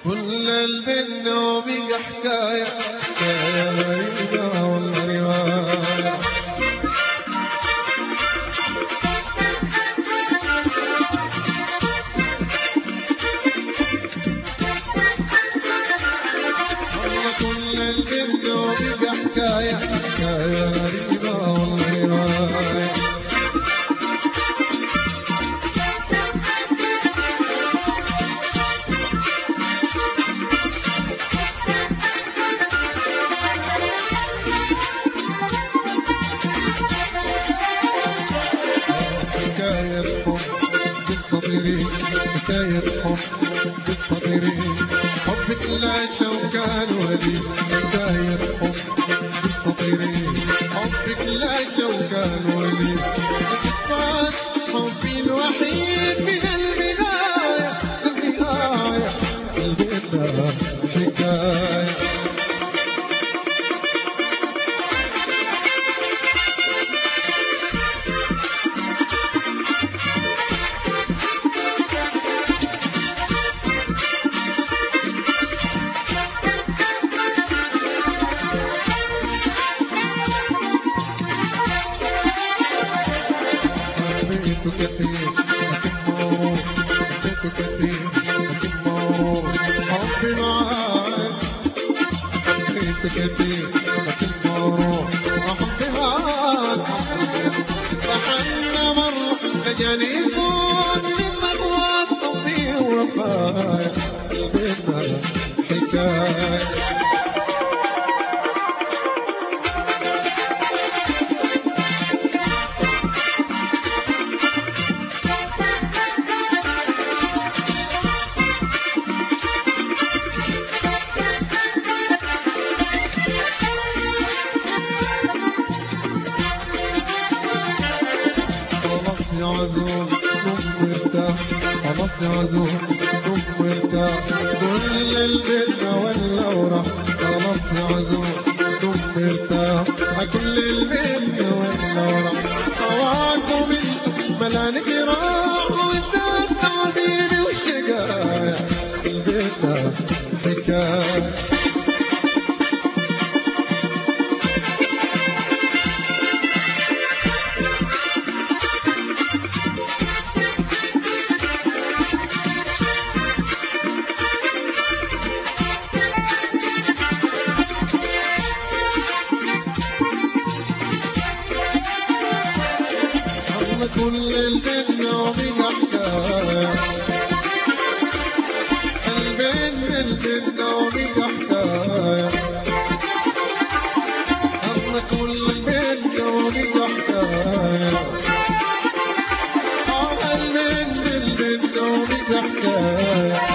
كل البن وبقى حكاية حكاية غريبة والله رواية والله كل البن وبقى حكاية حكاية غريبة والله رواية حكاية حب بالصغيرين حكاية حب بالصغيرين حبك لا شوكان ولي حكاية حب بالصغيرين حبك لا شوكان ولي قصة حبي الوحيد من البداية النهاية البداية حكاية حبيته كثير لكن موروث حبيته كثير لكن موروث حبي معاك حبيته كثير لكن موروث حبي معاك لحن مرة لجاني صوت من وسطي ورفايا بينا حكاية خلاص يا عزوم قوم وارتاح خلاص يا عزوم قوم وارتاح كل البيت ولا وراح خلاص يا عزوم قوم وارتاح كل البيت ولا وراح خواكم انتم ملان جراح وازداد تعذيبي وشقايا البيت حكايه الله كل الجنة وبقى حكاية البن الجنة وبقى حكاية الله كل الجنة وبقى حكاية آه البن الجنة وبقى حكاية